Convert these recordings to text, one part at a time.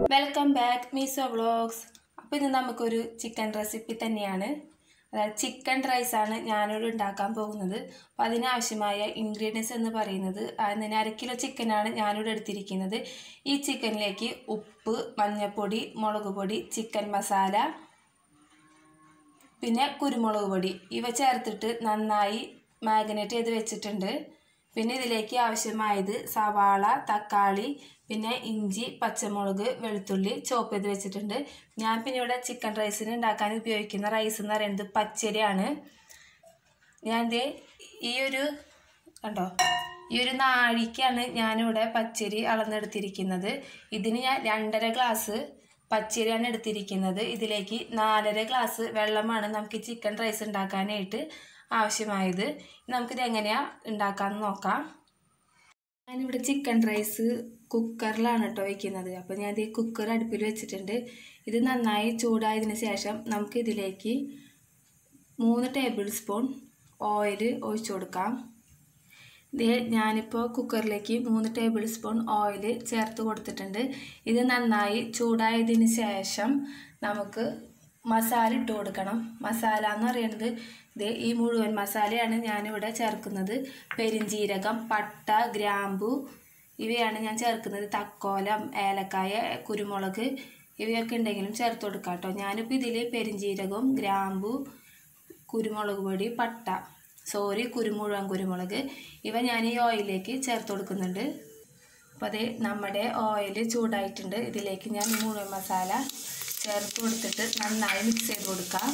welcome back meso vlogs അപ്പോൾ ഇന്ന് നമുക്കൊരു ചിക്കൻ റെസിപ്പി തന്നെയാണ് അതായത് ചിക്കൻ റൈസാണ് ഞാനിവിടെ ഉണ്ടാക്കാൻ പോകുന്നത് അപ്പോൾ അതിനാവശ്യമായ ഇൻഗ്രീഡിയൻസ് എന്ന് പറയുന്നത് അതിന് അര കിലോ ചിക്കനാണ് ഞാനിവിടെ എടുത്തിരിക്കുന്നത് ഈ ചിക്കനിലേക്ക് ഉപ്പ് മഞ്ഞൾപ്പൊടി മുളക് പൊടി ചിക്കൻ മസാല പിന്നെ കുരുമുളക് പൊടി ഇവ ചേർത്തിട്ട് നന്നായി മാഗ്നേറ്റ് ചെയ്ത് വെച്ചിട്ടുണ്ട് പിന്നെ ഇതിലേക്ക് ആവശ്യമായത് സവാള തക്കാളി പിന്നെ ഇഞ്ചി പച്ചമുളക് വെളുത്തുള്ളി ചോപ്പ് ചെയ്ത് വെച്ചിട്ടുണ്ട് ഞാൻ പിന്നെ ഇവിടെ ചിക്കൻ റൈസിന് ഉണ്ടാക്കാൻ ഉപയോഗിക്കുന്ന റൈസ് എന്ന് പറയുന്നത് പച്ചരിയാണ് ഞാൻ ദേ ഈ ഒരു കണ്ടോ ഈ ഒരു നാഴിക്കാണ് ഞാനിവിടെ പച്ചരി അളന്നെടുത്തിരിക്കുന്നത് ഇതിന് ഞാൻ രണ്ടര ഗ്ലാസ് പച്ചരിയാണ് എടുത്തിരിക്കുന്നത് ഇതിലേക്ക് നാലര ഗ്ലാസ് വെള്ളമാണ് നമുക്ക് ചിക്കൻ റൈസ് ഉണ്ടാക്കാനായിട്ട് ആവശ്യമായത് നമുക്കിത് എങ്ങനെയാണ് ഉണ്ടാക്കാമെന്ന് നോക്കാം ഞാനിവിടെ ചിക്കൻ റൈസ് കുക്കറിലാണ് കേട്ടോ വയ്ക്കുന്നത് അപ്പോൾ ഞാൻ ഈ കുക്കർ അടുപ്പിൽ വെച്ചിട്ടുണ്ട് ഇത് നന്നായി ചൂടായതിന് ശേഷം നമുക്ക് ഇതിലേക്ക് മൂന്ന് ടേബിൾ സ്പൂൺ ഓയിൽ ഒഴിച്ചു കൊടുക്കാം ഇത് ഞാനിപ്പോൾ കുക്കറിലേക്ക് മൂന്ന് ടേബിൾ സ്പൂൺ ഓയിൽ ചേർത്ത് കൊടുത്തിട്ടുണ്ട് ഇത് നന്നായി ചൂടായതിന് ശേഷം നമുക്ക് മസാല ഇട്ട് കൊടുക്കണം മസാല എന്ന് പറയുന്നത് ഇത് ഈ മുഴുവൻ മസാലയാണ് ഞാനിവിടെ ചേർക്കുന്നത് പെരിഞ്ജീരകം പട്ട ഗ്രാമ്പു ഇവയാണ് ഞാൻ ചേർക്കുന്നത് തക്കോലം ഏലക്കായ കുരുമുളക് ഇവയൊക്കെ ഉണ്ടെങ്കിലും ചേർത്ത് കൊടുക്കാം കേട്ടോ ഞാനിപ്പോൾ ഇതിൽ പെരിഞ്ജീരകവും ഗ്രാമ്പു കുരുമുളക് പൊടി പട്ട സോറി കുരുമുഴുവൻ കുരുമുളക് ഇവ ഞാൻ ഈ ഓയിലിലേക്ക് ചേർത്ത് കൊടുക്കുന്നുണ്ട് അപ്പോൾ അത് നമ്മുടെ ഓയിൽ ചൂടായിട്ടുണ്ട് ഇതിലേക്ക് ഞാൻ ഈ മുഴുവൻ മസാല ചേർത്ത് കൊടുത്തിട്ട് നന്നായി മിക്സ് ചെയ്ത് കൊടുക്കാം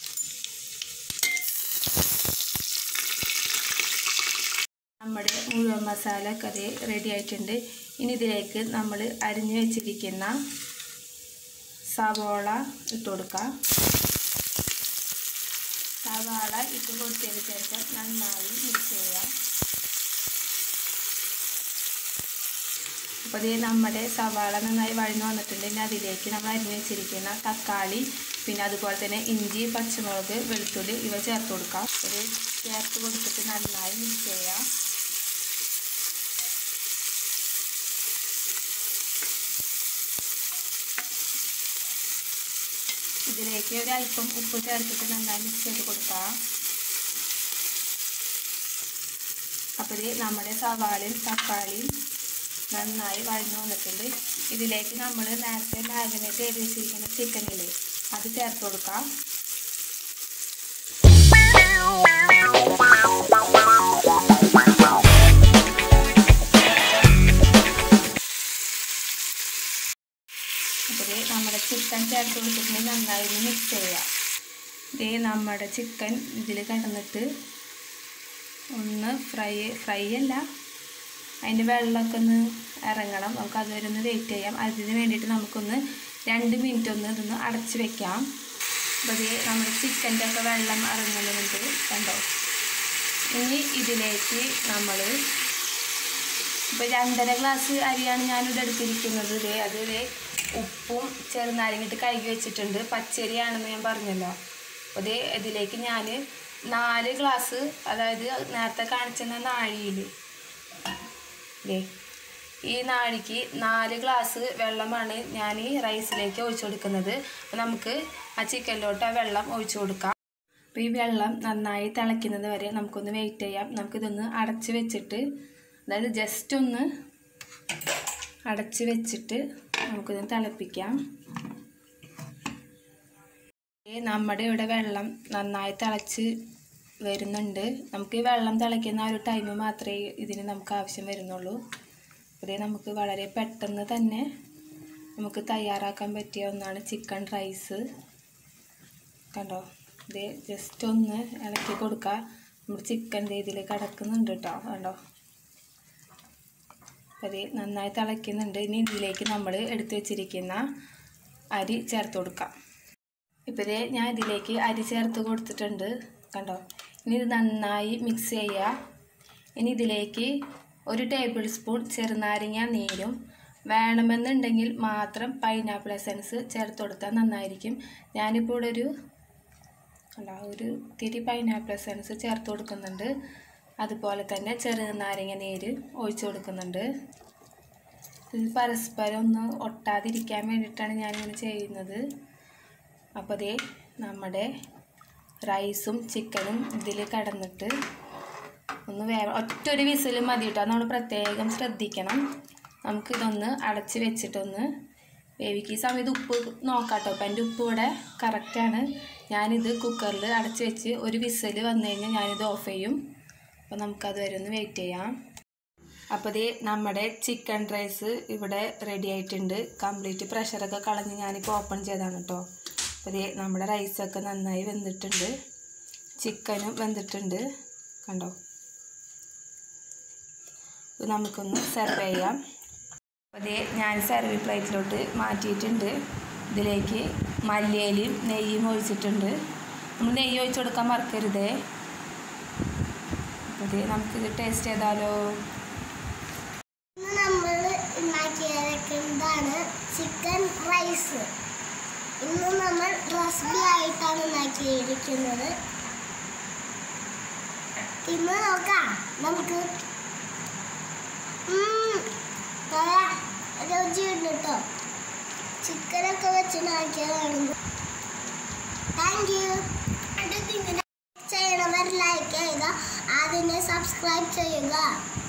നമ്മുടെ മുഴുവൻ മസാല കറി റെഡി ആയിട്ടുണ്ട് ഇനി ഇതിലേക്ക് നമ്മൾ അരിഞ്ഞു വെച്ചിരിക്കുന്ന സവോള ഇട്ട് കൊടുക്കാം സവാള ഇട്ട് കൊടുത്തതിന് ശേഷം നന്നായി മിക്സ് ചെയ്യാം അപ്പോൾ ഇത് നമ്മുടെ സവാള നന്നായി വഴന്നു വന്നിട്ടുണ്ട് ഇനി അതിലേക്ക് നമ്മൾ അരിഞ്ഞ് വെച്ചിരിക്കുന്ന തക്കാളി പിന്നെ അതുപോലെ തന്നെ ഇഞ്ചി പച്ചമുളക് വെളുത്തുള്ളി ഇവ ചേർത്ത് കൊടുക്കാം ഇത് ചേർത്ത് കൊടുത്തിട്ട് നന്നായി മിക്സ് ചെയ്യാം ഇതിലേക്ക് ഒരല്പം ഉപ്പ് ചേർത്തിട്ട് നന്നായി മിക്സ് ചെയ്ത് കൊടുക്കാം അപ്പോൾ ഇത് നമ്മുടെ സവാളയും തക്കാളിയും നന്നായി വഴഞ്ഞു വന്നിട്ടുണ്ട് ഇതിലേക്ക് നമ്മൾ നേരത്തെ മാരിനേറ്റ് ചെയ്ത് വെച്ചിരിക്കുന്ന ചിക്കനില്ലേ അത് ചേർത്ത് കൊടുക്കാം അപ്പോൾ നമ്മുടെ ചിക്കൻ ചേർത്ത് കൊടുത്തിട്ട് നന്നായി മിക്സ് ചെയ്യാം ഇതേ നമ്മുടെ ചിക്കൻ ഇതിൽ കിടന്നിട്ട് ഒന്ന് ഫ്രൈ ഫ്രൈ അല്ല അതിൻ്റെ വെള്ളമൊക്കെ ഒന്ന് ഇറങ്ങണം നമുക്ക് അതുവരെ ഒന്ന് വെയിറ്റ് ചെയ്യാം അതിന് വേണ്ടിയിട്ട് നമുക്കൊന്ന് രണ്ട് മിനിറ്റ് ഒന്ന് ഇതൊന്ന് അടച്ച് വെക്കാം അപ്പോൾ ഇത് നമ്മുടെ ചിക്കൻ്റെ ഒക്കെ വെള്ളം ഇറങ്ങുന്നുണ്ട് കണ്ടോ ഇനി ഇതിലേക്ക് നമ്മൾ ഇപ്പോൾ രണ്ടര ഗ്ലാസ് അരിയാണ് ഞാനിത് എടുത്തിരിക്കുന്നത് ഇതേ അത് ഇതേ ഉപ്പും ചെറുനാരങ്ങിട്ട് കഴുകി വെച്ചിട്ടുണ്ട് പച്ചരിയാണെന്ന് ഞാൻ പറഞ്ഞല്ലോ അപ്പോൾ ഇത് ഇതിലേക്ക് ഞാൻ നാല് ഗ്ലാസ് അതായത് നേരത്തെ കാണിച്ചിരുന്ന നാഴിയിൽ ദേ ഈ നാഴിക്ക് നാല് ഗ്ലാസ് വെള്ളമാണ് ഞാൻ ഈ റൈസിലേക്ക് ഒഴിച്ചു കൊടുക്കുന്നത് അപ്പോൾ നമുക്ക് ആ ചിക്കനിലോട്ട് ആ വെള്ളം ഒഴിച്ചു കൊടുക്കാം അപ്പോൾ ഈ വെള്ളം നന്നായി തിളയ്ക്കുന്നത് വരെ നമുക്കൊന്ന് വെയിറ്റ് ചെയ്യാം നമുക്കിതൊന്ന് അടച്ച് വെച്ചിട്ട് അതായത് ജസ്റ്റ് ഒന്ന് അടച്ച് വെച്ചിട്ട് നമുക്കിത് തിളപ്പിക്കാം നമ്മുടെ ഇവിടെ വെള്ളം നന്നായി തിളച്ച് വരുന്നുണ്ട് നമുക്ക് ഈ വെള്ളം തിളയ്ക്കുന്ന ആ ഒരു ടൈം മാത്രമേ ഇതിന് നമുക്ക് ആവശ്യം വരുന്നുള്ളൂ അതേ നമുക്ക് വളരെ പെട്ടെന്ന് തന്നെ നമുക്ക് തയ്യാറാക്കാൻ പറ്റിയ ഒന്നാണ് ചിക്കൻ റൈസ് കണ്ടോ ഇത് ജസ്റ്റ് ഒന്ന് ഇളക്കി കൊടുക്കുക നമ്മുടെ ചിക്കൻ ഇതിൽ കിടക്കുന്നുണ്ട് കേട്ടോ കണ്ടോ അത് നന്നായി തിളയ്ക്കുന്നുണ്ട് ഇനി ഇതിലേക്ക് നമ്മൾ എടുത്തു വെച്ചിരിക്കുന്ന അരി ചേർത്ത് കൊടുക്കാം ഇപ്പോൾ ഞാൻ ഇതിലേക്ക് അരി ചേർത്ത് കൊടുത്തിട്ടുണ്ട് കണ്ടോ ഇനി ഇത് നന്നായി മിക്സ് ചെയ്യുക ഇനി ഇതിലേക്ക് ഒരു ടേബിൾ സ്പൂൺ ചെറുനാരങ്ങ നീരും വേണമെന്നുണ്ടെങ്കിൽ മാത്രം പൈനാപ്പിൾ എസൻസ് ചേർത്ത് കൊടുത്താൽ നന്നായിരിക്കും ഞാനിപ്പോൾ ഇവിടെ ഒരു അല്ല ഒരു തിരി പൈനാപ്പിൾ എസൻസ് ചേർത്ത് കൊടുക്കുന്നുണ്ട് അതുപോലെ തന്നെ ചെറുനാരങ്ങ നീര് ഒഴിച്ചു കൊടുക്കുന്നുണ്ട് ഇത് പരസ്പരം ഒന്ന് ഒട്ടാതിരിക്കാൻ വേണ്ടിയിട്ടാണ് ഞാനിങ്ങനെ ചെയ്യുന്നത് അപ്പോൾ ദേ നമ്മുടെ റൈസും ചിക്കനും ഇതിൽ കടന്നിട്ട് ഒന്ന് വേ ഒറ്റൊരു വിസിൽ മതി കേട്ടോ നമ്മൾ പ്രത്യേകം ശ്രദ്ധിക്കണം നമുക്കിതൊന്ന് അടച്ച് വെച്ചിട്ടൊന്ന് വേവിക്കുക ഈ സമയത്ത് ഉപ്പ് നോക്കാം കേട്ടോ അപ്പം എൻ്റെ ഉപ്പ് ഇവിടെ കറക്റ്റാണ് ഞാനിത് കുക്കറിൽ അടച്ച് വെച്ച് ഒരു വിസിൽ വന്നു കഴിഞ്ഞാൽ ഞാനിത് ഓഫ് ചെയ്യും അപ്പോൾ നമുക്കത് വരെ ഒന്ന് വെയിറ്റ് ചെയ്യാം അപ്പോൾ ഇത് നമ്മുടെ ചിക്കൻ റൈസ് ഇവിടെ റെഡി ആയിട്ടുണ്ട് കംപ്ലീറ്റ് പ്രഷറൊക്കെ കളഞ്ഞ് ഞാനിപ്പോൾ ഓപ്പൺ ചെയ്താണ് കേട്ടോ അപ്പോൾ ഇത് നമ്മുടെ റൈസൊക്കെ നന്നായി വെന്തിട്ടുണ്ട് ചിക്കനും വെന്തിട്ടുണ്ട് കണ്ടോ ഇത് നമുക്കൊന്ന് സെർവ് ചെയ്യാം അപ്പോൾ ഇത് ഞാൻ സെർവ് പ്ലേറ്റിലോട്ട് മാറ്റിയിട്ടുണ്ട് ഇതിലേക്ക് മല്ലിയിലയും നെയ്യും ഒഴിച്ചിട്ടുണ്ട് നമ്മൾ നെയ്യ് ഒഴിച്ച് കൊടുക്കാൻ മറക്കരുതേ അപ്പോൾ ഇത് നമുക്കിത് ടേസ്റ്റ് ചെയ്താലോ ഇന്ന് നമ്മൾ ഉണ്ടാക്കിയിരിക്കുന്നതാണ് ചിക്കൻ റൈസ് ഇന്ന് നമ്മൾ റെസിപ്പി ആയിട്ടാണ് ഉണ്ടാക്കിയിരിക്കുന്നത് ഇന്ന് നോക്കാം നമുക്ക് ഉം, നല്ല രുചിയുണ്ട് കേട്ടോ ചിക്കനൊക്കെ വെച്ചുണ്ടാക്കിയതാണ് താങ്ക് യു ചെയ്യണവർ ലൈക്ക് ചെയ്യുക അതിനെ സബ്സ്ക്രൈബ് ചെയ്യുക